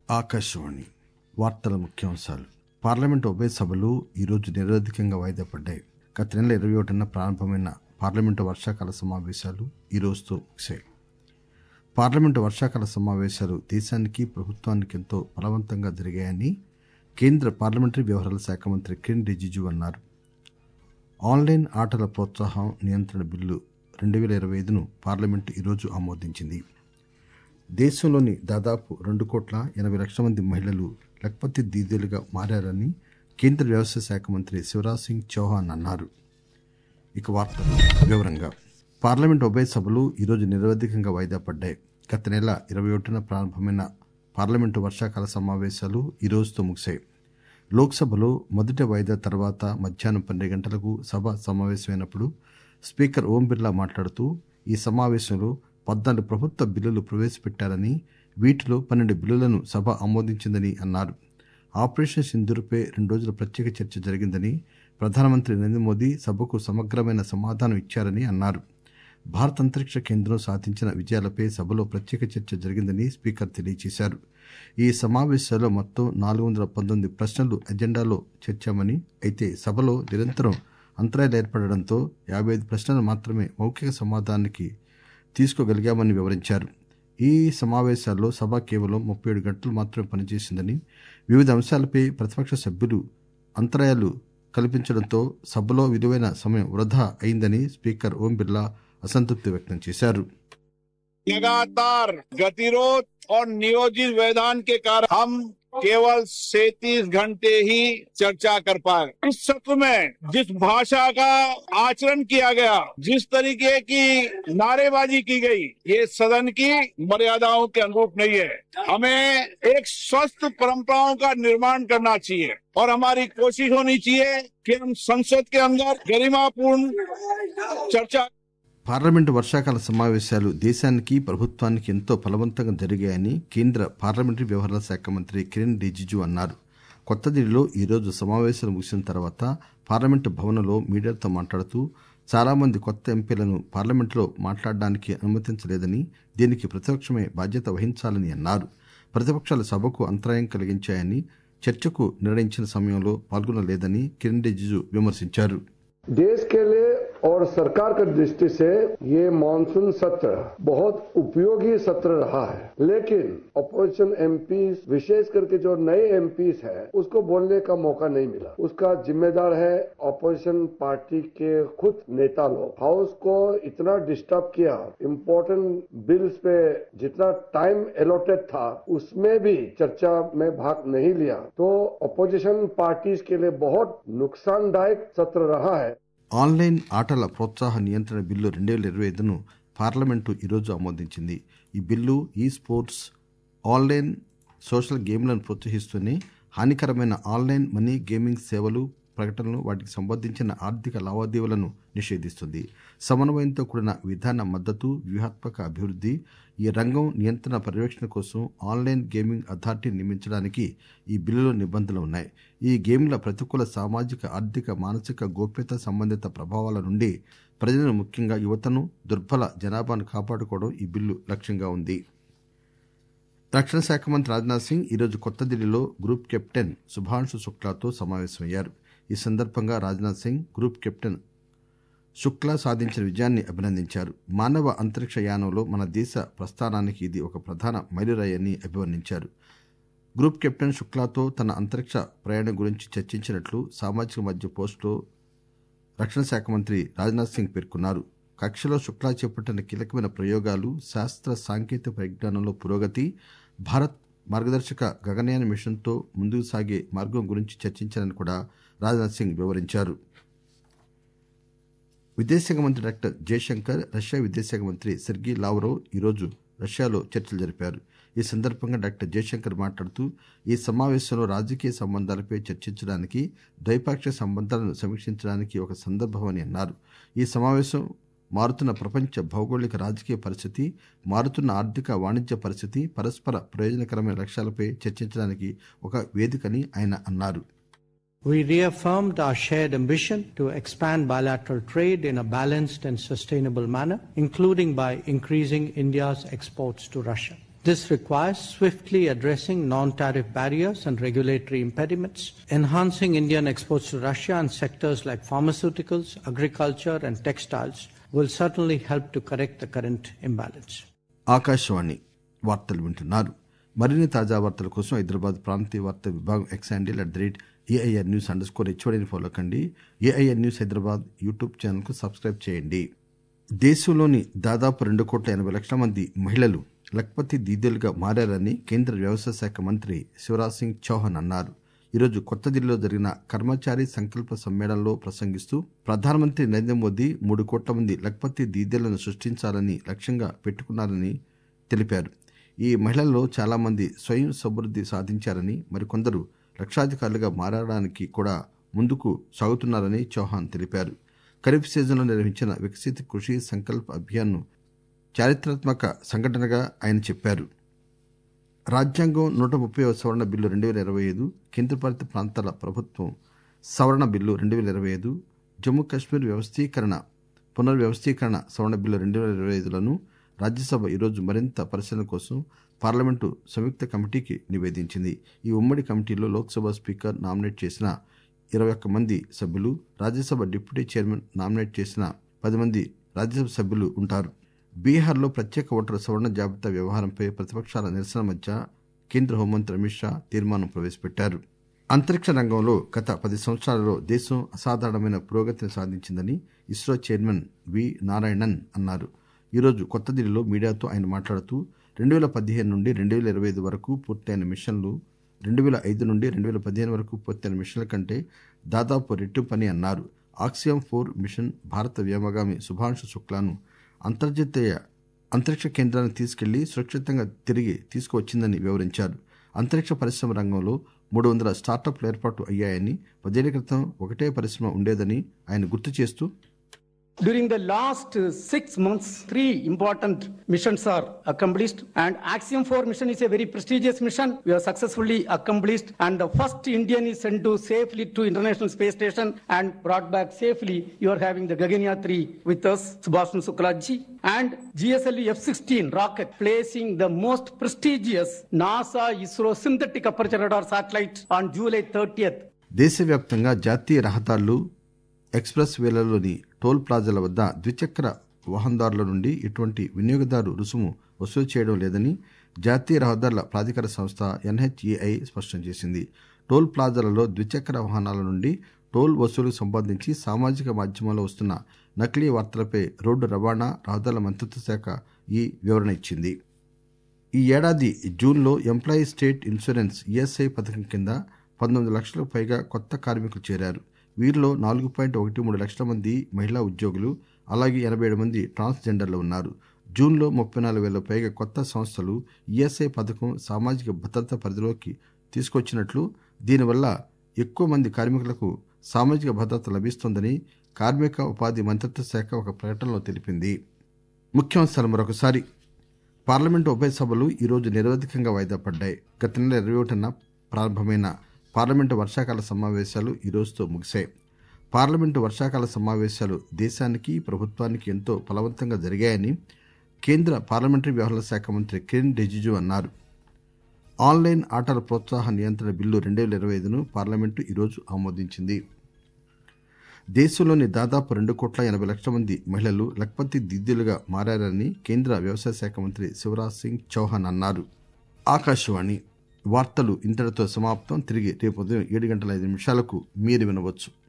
ఆకాశవాణి వార్తల ముఖ్యాంశాలు పార్లమెంటు ఉభయ సభలు ఈరోజు నిరవధికంగా వాయిదా పడ్డాయి గత నెల ఇరవై ఒకటిన ప్రారంభమైన పార్లమెంటు వర్షాకాల సమావేశాలు ఈ రోజుతో ముగిశాయి పార్లమెంటు వర్షాకాల సమావేశాలు దేశానికి ప్రభుత్వానికి ఎంతో బలవంతంగా జరిగాయని కేంద్ర పార్లమెంటరీ వ్యవహారాల శాఖ మంత్రి కిరణ్ రిజిజు అన్నారు ఆన్లైన్ ఆటల ప్రోత్సాహం నియంత్రణ బిల్లు రెండు వేల ఇరవై ఐదును పార్లమెంటు ఈరోజు ఆమోదించింది దేశంలోని దాదాపు రెండు కోట్ల ఎనభై లక్షల మంది మహిళలు లక్పతి దీదీలుగా మారారని కేంద్ర వ్యవసాయ శాఖ మంత్రి శివరాజ్ సింగ్ చౌహాన్ అన్నారు ఇక వార్తలు వివరంగా పార్లమెంట్ ఉభయ సభలు ఈరోజు నిరవధికంగా వాయిదా పడ్డాయి గత నెల ఇరవై ఒకటిన ప్రారంభమైన పార్లమెంటు వర్షాకాల సమావేశాలు ఈ రోజుతో ముగిశాయి లోక్సభలో మొదటి వాయిదా తర్వాత మధ్యాహ్నం పన్నెండు గంటలకు సభ సమావేశమైనప్పుడు స్పీకర్ ఓం బిర్లా మాట్లాడుతూ ఈ సమావేశంలో పద్నాలుగు ప్రభుత్వ బిల్లులు ప్రవేశపెట్టారని వీటిలో పన్నెండు బిల్లులను సభ ఆమోదించిందని అన్నారు ఆపరేషన్ సింధూర్పై రెండు రోజుల ప్రత్యేక చర్చ జరిగిందని ప్రధానమంత్రి నరేంద్ర మోదీ సభకు సమగ్రమైన సమాధానం ఇచ్చారని అన్నారు భారత అంతరిక్ష కేంద్రం సాధించిన విజయాలపై సభలో ప్రత్యేక చర్చ జరిగిందని స్పీకర్ తెలియజేశారు ఈ సమావేశాల్లో మొత్తం నాలుగు వందల పంతొమ్మిది ప్రశ్నలు ఎజెండాలో చేర్చామని అయితే సభలో నిరంతరం అంతరాయాలు ఏర్పడడంతో యాభై ఐదు ప్రశ్నలు మాత్రమే మౌఖిక సమాధానానికి తీసుకోగలిగామని వివరించారు ఈ సమావేశాల్లో సభ కేవలం ముప్పై ఏడు గంటలు మాత్రమే పనిచేసిందని వివిధ అంశాలపై ప్రతిపక్ష సభ్యులు అంతరాయాలు కల్పించడంతో సభలో విలువైన సమయం వృధా అయిందని స్పీకర్ ఓం బిర్లా అసంతృప్తి వ్యక్తం చేశారు लगातार गतिरोध और नियोजित व्यवधान के कारण हम केवल सैतीस घंटे ही चर्चा कर पाए इस सत्र में जिस भाषा का आचरण किया गया जिस तरीके की नारेबाजी की गई ये सदन की मर्यादाओं के अनुरूप नहीं है हमें एक स्वस्थ परंपराओं का निर्माण करना चाहिए और हमारी कोशिश होनी चाहिए कि हम संसद के अंदर गरिमापूर्ण चर्चा పార్లమెంటు వర్షాకాల సమావేశాలు దేశానికి ప్రభుత్వానికి ఎంతో ఫలవంతంగా జరిగాయని కేంద్ర పార్లమెంటరీ వ్యవహారాల శాఖ మంత్రి కిరణ్ రిజిజు అన్నారు కొత్త ఢిల్లీలో ఈరోజు సమావేశాలు ముగిసిన తర్వాత పార్లమెంటు భవనంలో మీడియాతో మాట్లాడుతూ చాలా మంది కొత్త ఎంపీలను పార్లమెంటులో మాట్లాడడానికి అనుమతించలేదని దీనికి ప్రతిపక్షమే బాధ్యత వహించాలని అన్నారు ప్రతిపక్షాలు సభకు అంతరాయం కలిగించాయని చర్చకు నిర్ణయించిన సమయంలో పాల్గొనలేదని కిరణ్ రిజిజు విమర్శించారు देश के लिए और सरकार की दृष्टि से ये मानसून सत्र बहुत उपयोगी सत्र रहा है लेकिन अपोजिशन एमपी विशेष करके जो नए एमपी है उसको बोलने का मौका नहीं मिला उसका जिम्मेदार है अपोजिशन पार्टी के खुद नेता लोग हाउस को इतना डिस्टर्ब किया इम्पोर्टेंट बिल्स पे जितना टाइम एलोटेड था उसमें भी चर्चा में भाग नहीं लिया तो अपोजिशन पार्टीज के लिए बहुत नुकसानदायक सत्र रहा है ఆన్లైన్ ఆటల ప్రోత్సాహ నియంత్రణ బిల్లు రెండు వేల ఇరవై ఐదును పార్లమెంటు ఈరోజు ఆమోదించింది ఈ బిల్లు ఈ స్పోర్ట్స్ ఆన్లైన్ సోషల్ గేమ్లను ప్రోత్సహిస్తూనే హానికరమైన ఆన్లైన్ మనీ గేమింగ్ సేవలు ప్రకటనలు వాటికి సంబంధించిన ఆర్థిక లావాదేవీలను నిషేధిస్తుంది సమన్వయంతో కూడిన విధాన మద్దతు వ్యూహాత్మక అభివృద్ధి ఈ రంగం నియంత్రణ పర్యవేక్షణ కోసం ఆన్లైన్ గేమింగ్ అథారిటీ నియమించడానికి ఈ బిల్లులో నిబంధనలు ఉన్నాయి ఈ గేమ్ల ప్రతికూల సామాజిక ఆర్థిక మానసిక గోప్యత సంబంధిత ప్రభావాల నుండి ప్రజలను ముఖ్యంగా యువతను దుర్బల జనాభాను కాపాడుకోవడం ఈ బిల్లు లక్ష్యంగా ఉంది రక్షణ శాఖ మంత్రి రాజ్నాథ్ సింగ్ ఈరోజు కొత్త ఢిల్లీలో గ్రూప్ కెప్టెన్ శుభాంశు శుక్లాతో సమావేశమయ్యారు ఈ సందర్భంగా రాజ్నాథ్ సింగ్ గ్రూప్ కెప్టెన్ శుక్లా సాధించిన విజయాన్ని అభినందించారు మానవ అంతరిక్ష యానంలో మన దేశ ప్రస్థానానికి ఇది ఒక ప్రధాన మైలురాయని అభివర్ణించారు గ్రూప్ కెప్టెన్ శుక్లాతో తన అంతరిక్ష ప్రయాణం గురించి చర్చించినట్లు సామాజిక మధ్య పోస్టులో రక్షణ శాఖ మంత్రి రాజ్నాథ్ సింగ్ పేర్కొన్నారు కక్షలో శుక్లా చేపట్టిన కీలకమైన ప్రయోగాలు శాస్త్ర సాంకేతిక పరిజ్ఞానంలో పురోగతి భారత్ మార్గదర్శక గగనయాన మిషన్తో ముందుకు సాగే మార్గం గురించి చర్చించారని కూడా రాజ్నాథ్ సింగ్ వివరించారు విదేశాంగ మంత్రి డాక్టర్ జయశంకర్ రష్యా విదేశాంగ మంత్రి సెర్గీ లావ్రోవ్ ఈరోజు రష్యాలో చర్చలు జరిపారు ఈ సందర్భంగా డాక్టర్ జయశంకర్ మాట్లాడుతూ ఈ సమావేశంలో రాజకీయ సంబంధాలపై చర్చించడానికి ద్వైపాక్షిక సంబంధాలను సమీక్షించడానికి ఒక సందర్భమని అన్నారు ఈ సమావేశం మారుతున్న ప్రపంచ భౌగోళిక రాజకీయ పరిస్థితి మారుతున్న ఆర్థిక వాణిజ్య పరిస్థితి పరస్పర ప్రయోజనకరమైన లక్ష్యాలపై చర్చించడానికి ఒక వేదికని ఆయన అన్నారు We reaffirmed our shared ambition to expand bilateral trade in a balanced and sustainable manner, including by increasing India's exports to Russia. This requires swiftly addressing non-tariff barriers and regulatory impediments, enhancing Indian exports to Russia and sectors like pharmaceuticals, agriculture and textiles will certainly help to correct the current imbalance. Akashvani వార్తలు వింటున్నారు మరిన్ని తాజా వార్తల కోసం హైదరాబాద్ ప్రాంతీయ వార్తా విభాగం X handle at the rate AIR news under score హెచ్ఓడిని ఫాలో కండి ఏఐఆర్ న్యూస్ హైదరాబాద్ యూట్యూబ్ ఛానల్కు సబ్స్క్రైబ్ చేయండి దేశంలోని దాదాపు రెండు కోట్ల ఎనభై లక్షల మంది మహిళలు లక్పతి దీదీలుగా మారారని కేంద్ర వ్యవసాయ శాఖ మంత్రి శివరాజ్ సింగ్ చౌహాన్ అన్నారు ఈరోజు కొత్త ఢిల్లీలో జరిగిన కర్మచారి సంకల్ప సమ్మేళనంలో ప్రసంగిస్తూ ప్రధానమంత్రి నరేంద్ర మోదీ మూడు కోట్ల మంది లక్పతి దీదీలను సృష్టించాలని లక్ష్యంగా పెట్టుకున్నారని తెలిపారు ఈ మహిళల్లో చాలా మంది స్వయం సమృద్ధి సాధించారని మరికొందరు లక్షాధికారులుగా మారడానికి కూడా ముందుకు సాగుతున్నారని చౌహాన్ తెలిపారు ఖరీఫ్ సీజన్లో నిర్వహించిన వికసిత్ కృషి సంకల్ప్ అభియాన్ను చారిత్రాత్మక సంఘటనగా ఆయన చెప్పారు రాజ్యాంగం నూట ముప్పై సవరణ బిల్లు రెండు వేల ఇరవై ఐదు కేంద్రపాలిత ప్రాంతాల ప్రభుత్వం సవరణ బిల్లు రెండు వేల ఇరవై ఐదు జమ్మూ కాశ్మీర్ వ్యవస్థీకరణ పునర్వ్యవస్థీకరణ సవరణ బిల్లు రెండు వేల ఇరవై ఐదులను రాజ్యసభ ఈరోజు మరింత పరిశీలన కోసం పార్లమెంటు సంయుక్త కమిటీకి నివేదించింది ఈ ఉమ్మడి కమిటీలో లోక్సభ స్పీకర్ నామినేట్ చేసిన ఇరవై ఒక్క మంది సభ్యులు రాజ్యసభ డిప్యూటీ చైర్మన్ నామినేట్ చేసిన పది మంది రాజ్యసభ సభ్యులు ఉంటారు బీహార్లో ప్రత్యేక ఓటరు సవరణ జాబితా వ్యవహారంపై ప్రతిపక్షాల నిరసన మధ్య కేంద్ర హోంమంత్రి అమిత్ షా తీర్మానం ప్రవేశపెట్టారు అంతరిక్ష రంగంలో గత పది సంవత్సరాలలో దేశం అసాధారణమైన పురోగతిని సాధించిందని ఇస్రో చైర్మన్ వి నారాయణన్ అన్నారు ఈరోజు కొత్త ఢిల్లీలో మీడియాతో ఆయన మాట్లాడుతూ రెండు వేల పదిహేను నుండి రెండు వేల ఇరవై ఐదు వరకు పూర్తయిన మిషన్లు రెండు వేల ఐదు నుండి రెండు వేల పదిహేను వరకు పూర్తయిన మిషన్ల కంటే దాదాపు రెట్టింపు అని అన్నారు ఆక్సియం ఫోర్ మిషన్ భారత వ్యోమగామి శుభాంశు శుక్లాను అంతర్జాతీయ అంతరిక్ష కేంద్రానికి తీసుకెళ్లి సురక్షితంగా తిరిగి తీసుకువచ్చిందని వివరించారు అంతరిక్ష పరిశ్రమ రంగంలో మూడు వందల స్టార్టప్లు ఏర్పాటు అయ్యాయని పదేళ్ల క్రితం ఒకటే పరిశ్రమ ఉండేదని ఆయన గుర్తు చేస్తూ During the last uh, six months, three important missions are accomplished, and Axiom 4 mission is a very prestigious mission. We have successfully accomplished, and the first Indian is sent to safely to International Space Station and brought back safely. You are having the Gaganyaan 3 with us, Subhashan Suklaji, and GSLV F-16 rocket, placing the most prestigious NASA ISRO synthetic aperture radar satellite on July 30th. దేశవ్యాప్తంగా జాతీయ రహదారులు express వేలలోని toll ప్లాజాల వద్ద ద్విచక్ర వాహనదారుల నుండి ఎటువంటి వినియోగదారు రుసుము వసూలు చేయడం లేదని జాతీయ రహదారుల ప్రాధికార సంస్థ ఎన్హెచ్ఏఐ స్పష్టం చేసింది టోల్ ప్లాజాలలో ద్విచక్ర వాహనాల నుండి టోల్ వసూలుకు సంబంధించి సామాజిక మాధ్యమాల్లో వస్తున్న నకిలీ వార్తలపై రోడ్డు రవాణా రహదారుల మంత్రిత్వ శాఖ ఈ వివరణ ఇచ్చింది ఈ ఏడాది జూన్లో ఎంప్లాయీ స్టేట్ ఇన్సూరెన్స్ ఈఎస్ఐ పథకం కింద పంతొమ్మిది లక్షలకు పైగా కొత్త కార్మికులు చేరారు వీరిలో నాలుగు పాయింట్ ఒకటి మూడు లక్షల మంది మహిళా ఉద్యోగులు అలాగే ఎనభై ఏడు మంది ట్రాన్స్జెండర్లు ఉన్నారు జూన్లో ముప్పై నాలుగు వేల పైగా కొత్త సంస్థలు ఈఎస్ఐ పథకం సామాజిక భద్రత పరిధిలోకి తీసుకొచ్చినట్లు దీనివల్ల ఎక్కువ మంది కార్మికులకు సామాజిక భద్రత లభిస్తోందని కార్మిక ఉపాధి మంత్రిత్వ శాఖ ఒక ప్రకటనలో తెలిపింది ముఖ్యాంశాలు మరొకసారి పార్లమెంటు ఉభయ సభలు ఈరోజు నిరవధికంగా వాయిదా పడ్డాయి గత నెల ఇరవై ఒకటిన ప్రారంభమైన పార్లమెంటు వర్షాకాల సమావేశాలు ఈ రోజుతో ముగిశాయి పార్లమెంటు వర్షాకాల సమావేశాలు దేశానికి ప్రభుత్వానికి ఎంతో ఫలవంతంగా జరిగాయని కేంద్ర పార్లమెంటరీ వ్యవహారాల శాఖ మంత్రి కిరణ్ రిజిజు అన్నారు ఆన్లైన్ ఆటల ప్రోత్సాహ నియంత్రణ బిల్లు రెండు వేల ఇరవై ఐదును పార్లమెంటు ఈరోజు ఆమోదించింది దేశంలోని దాదాపు రెండు కోట్ల ఎనభై లక్షల మంది మహిళలు లక్పతి దిద్దులుగా మారారని కేంద్ర వ్యవసాయ శాఖ మంత్రి శివరాజ్ సింగ్ చౌహాన్ అన్నారు ఆకాశవాణి వార్తలు ఇంతటితో సమాప్తం తిరిగి రేపు ఉదయం ఏడు గంటల ఐదు నిమిషాలకు మీరు వినవచ్చు